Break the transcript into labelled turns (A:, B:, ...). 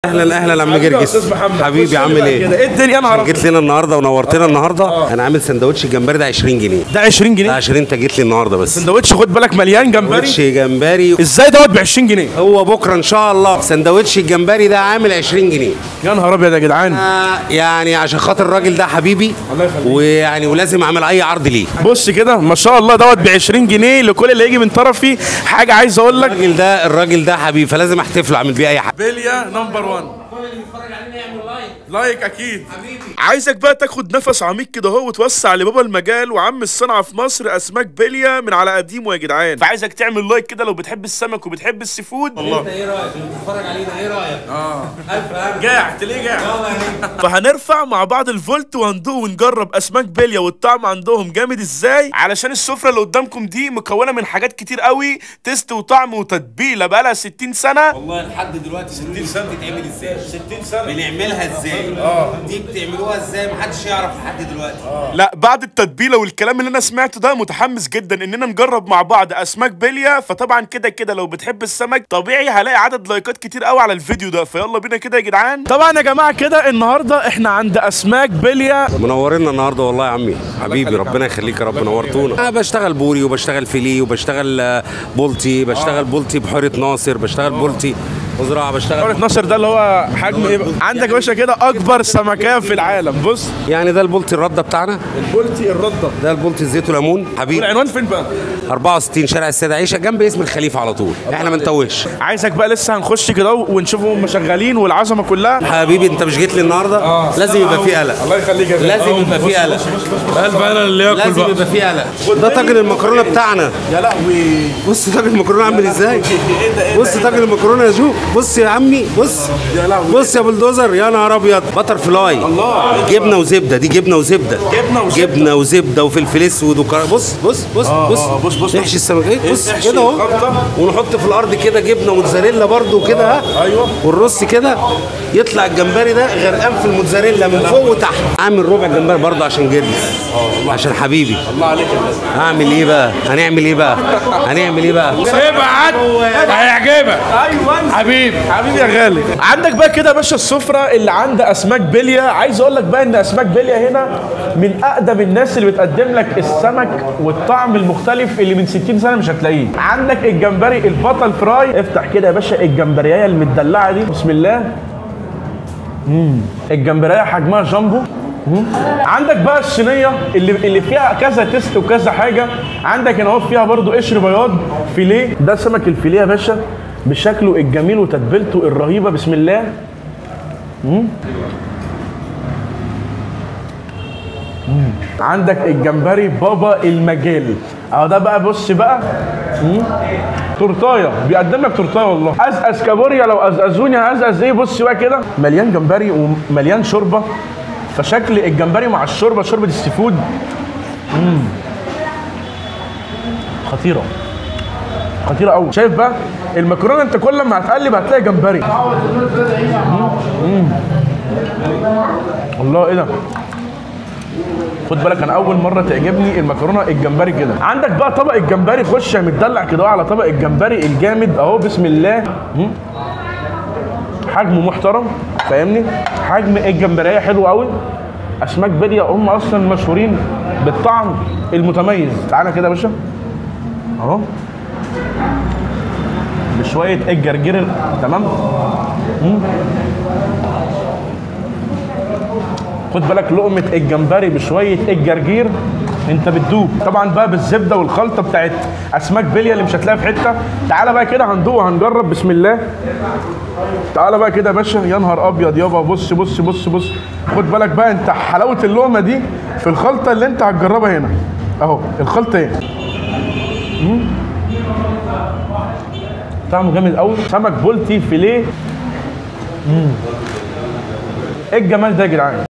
A: اهلا اهلا عم جرجس
B: أستاذ محمد.
A: حبيبي
B: خش
A: عامل
B: بقى
A: ايه
B: كده. ايه الدنيا يا نهار
A: جيت لنا النهارده ونورتنا النهارده انا عامل سندوتش الجمبري ده 20 جنيه
B: ده 20
A: ده
B: جنيه
A: عشان انت جيت لي النهارده بس
B: سندوتش خد بالك مليان
A: سندوتش
B: جمبري
A: جمبري
B: ازاي دوت ب 20 جنيه
A: هو بكره ان شاء الله سندوتش الجمبري ده عامل 20 جنيه
B: يا نهار ابيض يا جدعان
A: آه، يعني عشان خاطر الراجل ده حبيبي
B: الله يخليك.
A: ويعني ولازم اعمل اي عرض ليه
B: بص كده ما شاء الله دوت ب 20 جنيه لكل اللي يجي من طرفي حاجه عايز اقول لك
A: الراجل ده الراجل ده حبيبي فلازم احتفل اعمل بيه اي حاجه
B: بليا نمبر 1 لايك اكيد عايزك بقى تاخد نفس عميق كده اهو وتوسع لبابا المجال وعم الصنعه في مصر اسماك بليا من على قديمه يا جدعان فعايزك تعمل لايك كده لو بتحب السمك وبتحب السي فود الله
A: ايه رايك بتتفرج علينا ايه رايك اه الف
B: جاع ليه جاع فهنرفع مع بعض الفولت وهندوق ونجرب اسماك بليا والطعم عندهم جامد ازاي علشان السفره اللي قدامكم دي مكونه من حاجات كتير قوي تيست وطعم وتتبيله بقالها 60 سنه
A: والله لحد دلوقتي 60 سنه بتتعمل ازاي 60 سنه بنعملها ازاي اه دي بتعملوها ازاي محدش يعرف لحد دلوقتي
B: لا بعد التتبيله والكلام اللي انا سمعته ده متحمس جدا اننا نجرب مع بعض اسماك بليا فطبعا كده كده لو بتحب السمك طبيعي هلاقي عدد لايكات كتير قوي على الفيديو ده فيلا بينا كده يا جدعان طبعا يا جماعه كده النهارده احنا عند اسماك بليا
A: منورنا النهارده والله يا عمي حبيبي ربنا يخليك يا رب نورتونا انا بشتغل بوري وبشتغل فيليه وبشتغل آه، بولتي بشتغل بولتي بحيره ناصر بشتغل بولتي مزرعه بشتغل
B: حوار 12 ده اللي هو حجم ايه بقى؟ عندك يا باشا كده اكبر سمكيه في العالم بص
A: يعني ده البولتي الرده بتاعنا
B: البولتي الرده
A: ده البولتي الزيت والليمون حبيبي
B: والعنوان فين بقى
A: 64 شارع السيده عيشه جنب اسم الخليفه على طول احنا ما نتوهش
B: عايزك بقى لسه هنخش كده ونشوفهم هم شغالين والعظمه كلها
A: حبيبي انت مش جيت لي النهارده لازم يبقى فيه قلق
B: الله يخليك يا
A: لازم يبقى فيه قلق
B: قلب انا اللي ياكل
A: لازم يبقى فيه قلق ده طاجن المكرونه بتاعنا
B: يا لهوي
A: بص طاجن المكرونه عامل ازاي بص طاجن المكرونه يا جو بص يا عمي بص
B: يا لهوي.
A: بص يا بلدوزر يا نهار ابيض بتر فلاي
B: الله.
A: جبنه وزبده دي جبنه وزبده
B: جبنة وزبدة.
A: جبنه وزبده وفلفل اسود وكرا بص بص بص
B: آه،
A: بص
B: آه، بص، بص.
A: نحشي السمك ايه بص
B: نحشي
A: كده اهو
B: الخلطة.
A: ونحط في الارض كده جبنه موتزاريلا برده كده ها
B: أيوة.
A: والرص كده يطلع الجمبري ده غرقان في الموتزاريلا من فوق وتحت عامل ربع جمبري برضه عشان جرجس عشان حبيبي
B: الله عليك يا باشا
A: هعمل ايه بقى هنعمل ايه بقى هنعمل ايه بقى
C: ابعت هيعجبك
B: ايوه
C: حبيبي
B: حبيبي يا غالي عندك بقى كده يا باشا السفره اللي عند اسماك بليا عايز اقول لك بقى ان اسماك بليا هنا من اقدم الناس اللي بتقدم لك السمك والطعم المختلف اللي من 60 سنه مش هتلاقيه عندك الجمبري البطل فراي افتح كده يا باشا الجمبريه المدلعه دي بسم الله مم. الجمبريه حجمها جامبو مم. عندك بقى الصينيه اللي اللي فيها كذا تيست وكذا حاجه عندك هنا اهو فيها برضو قشر بياض فيليه ده سمك الفيليه يا باشا بشكله الجميل وتتبيلته الرهيبه بسم الله مم. مم. عندك الجمبري بابا المجال اهو ده بقى بص بقى مم. تورتايه بيقدم لك تورتايه والله ازقز كابوريا لو ازقزوني هزقز ايه بص بقى كده مليان جمبري ومليان شوربه فشكل الجمبري مع الشوربه شوربه السي فود مم. خطيره خطيره قوي شايف بقى المكرونه انت كل ما هتقلب هتلاقي جمبري مم. مم. الله ايه ده خد بالك انا اول مره تعجبني المكرونه الجمبري كده عندك بقى طبق الجمبري خش يا متدلع كده على طبق الجمبري الجامد اهو بسم الله مم. حجمه محترم فاهمني حجم الجمبريه حلو قوي اسماك بليا هم اصلا مشهورين بالطعم المتميز تعالى كده يا باشا اهو بشويه الجرجير تمام مم. خد بالك لقمه الجمبري بشويه الجرجير انت بتدوب طبعا بقى بالزبده والخلطه بتاعت اسماك بليا اللي مش هتلاقيها في حته تعالى بقى كده هندوق وهنجرب بسم الله تعالى بقى كده يا باشا يا نهار ابيض يابا بص بص بص بص خد بالك بقى انت حلاوه اللقمه دي في الخلطه اللي انت هتجربها هنا اهو الخلطه ايه مم. طعمه جامد قوي سمك بولتي فيليه مم. ايه الجمال ده يا جدعان